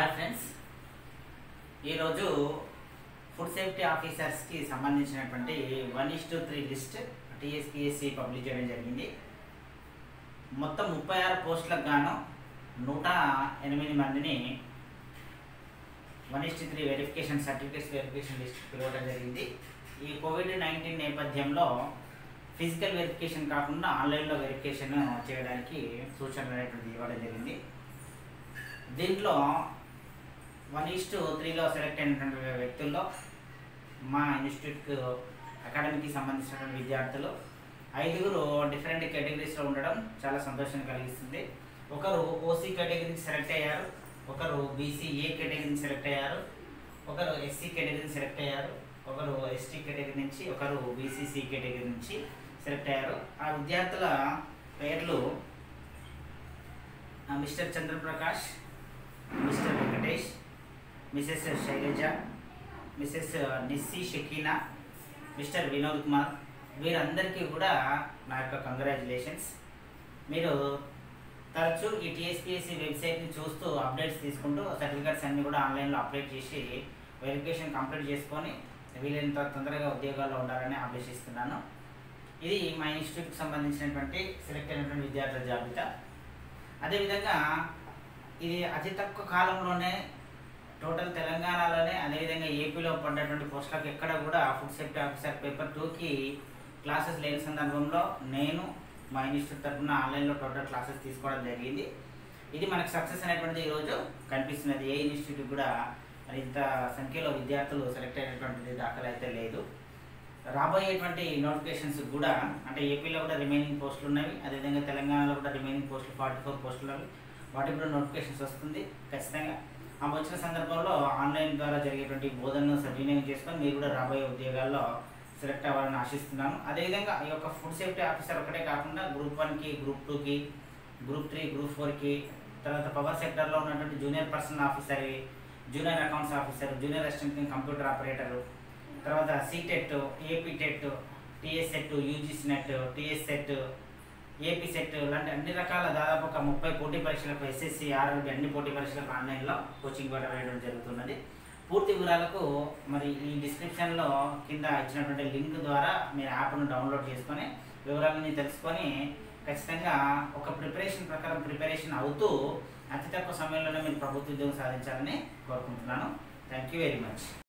hi friends ఈరోజు food safety ఆఫీసర్స్కి సంబంధించినటువంటి one is to three list TSPSC publish చేయడం జరిగింది మొత్తం ముప్పై ఆరు పోస్టులకు గాను నూట ఎనిమిది మందిని one is to three verification certificates verification list పిలవడం జరిగింది ఈ కోవిడ్ నైన్టీన్ నేపథ్యంలో ఫిజికల్ వెరిఫికేషన్ కాకుండా ఆన్లైన్లో వెరిఫికేషన్ చేయడానికి సూచనలు అనేటువంటిది ఇవ్వడం జరిగింది దీంట్లో వన్ ఈస్ టు త్రీలో సెలెక్ట్ అయినటువంటి వ్యక్తుల్లో మా ఇన్స్టిట్యూట్కి అకాడమీకి సంబంధించినటువంటి విద్యార్థులు ఐదుగురు డిఫరెంట్ కేటగిరీస్లో ఉండడం చాలా సంతోషం కలిగిస్తుంది ఒకరు ఓసీ కేటగిరీకి సెలెక్ట్ అయ్యారు ఒకరు బీసీ ఏ కేటగిరీని సెలెక్ట్ అయ్యారు ఒకరు ఎస్సీ కేటగిరీని సెలెక్ట్ అయ్యారు ఒకరు ఎస్టీ కేటగిరీ నుంచి ఒకరు బీసీసీ కేటగిరీ నుంచి సెలెక్ట్ అయ్యారు ఆ విద్యార్థుల పేర్లు ఆ, mister Chandraprakash mister Venkatesh Mrs Shailaja Mrs Nissi Shakeena mister Vinod Kumar వీరందరికీ కూడా నా యొక్క కంగ్రాచులేషన్స్ మీరు తరచూ ఈ టీఎస్పీఎస్సీ వెబ్సైట్ని చూస్తూ అప్డేట్స్ తీసుకుంటూ సర్టిఫికేట్స్ అన్నీ కూడా ఆన్లైన్లో అప్డేట్ చేసి వెరిఫికేషన్ కంప్లీట్ చేసుకొని వీలైనంత తొందరగా ఉద్యోగాల్లో ఉండాలని ఆదేశిస్తున్నాను ఇది మా ఇన్స్టిట్యూట్కి సంబంధించినటువంటి సెలెక్ట్ అయినటువంటి విద్యార్థుల జాబితా అదేవిధంగా ఇది అతి తక్కువ కాలంలోనే టోటల్ తెలంగాణలోనే అదేవిధంగా ఏపీలో పడ్డటువంటి పోస్టులకు ఎక్కడ కూడా ఫుడ్ సేఫ్టీ ఆఫీసర్ పేపర్ టూకి క్లాసెస్ లేని సందర్భంలో నేను మా ఇన్స్టిట్యూట్ తరఫున ఆన్లైన్లో టోటల్ క్లాసెస్ తీసుకోవడం జరిగింది ఇది మనకు సక్సెస్ అనేటువంటిది ఈరోజు కనిపిస్తున్నది ఏ ఇన్స్టిట్యూట్ కూడా మరి ఇంత సంఖ్యలో విద్యార్థులు సెలెక్ట్ అయినటువంటిది దాఖలు అయితే లేదు రాబోయేటువంటి నోటిఫికేషన్స్ కూడా అంటే ఏపీలో కూడా రిమైనింగ్ పోస్టులు ఉన్నవి అదేవిధంగా తెలంగాణలో కూడా రిమైనింగ్ పోస్టులు ఫార్టీ ఫోర్ పోస్టులు ఉన్నవి వాటికి కూడా నోటిఫికేషన్స్ వస్తుంది ఖచ్చితంగా ఆ వచ్చిన సందర్భంలో ఆన్లైన్ ద్వారా జరిగేటువంటి బోధనను సద్వినియోగం చేసుకొని మీరు కూడా రాబోయే ఉద్యోగాల్లో సెలెక్ట్ అవ్వాలని ఆశిస్తున్నాను అదేవిధంగా ఈ యొక్క ఫుడ్ సేఫ్టీ ఆఫీసర్ ఒకటే కాకుండా గ్రూప్ వన్కి గ్రూప్ టూకి గ్రూప్ త్రీ గ్రూప్ ఫోర్కి తర్వాత పవర్ సెక్టర్లో ఉన్నటువంటి junior personnel officer junior accounts officer junior assistant computer operator తర్వాత CTET AP TET TS SET UGC NET TS SET AP SET లాంటి అన్ని రకాల దాదాపు ఒక ముప్పై పోటీ పరీక్షలకు ఎస్ఎస్సి ఆర్ఆర్బి అన్ని పోటీ పరీక్షలకు ఆన్లైన్లో కోచింగ్ కూడా వేయడం జరుగుతున్నది పూర్తి వివరాలకు మరి ఈ డిస్క్రిప్షన్లో కింద ఇచ్చినటువంటి లింక్ ద్వారా మీరు యాప్ను డౌన్లోడ్ చేసుకొని వివరాలని తెలుసుకొని ఖచ్చితంగా ఒక ప్రిపరేషన్ ప్రకారం ప్రిపరేషన్ అవుతూ అతి తక్కువ సమయంలోనే మీరు ప్రభుత్వ ఉద్యోగం సాధించాలని కోరుకుంటున్నాను థ్యాంక్ యూ వెరీ మచ్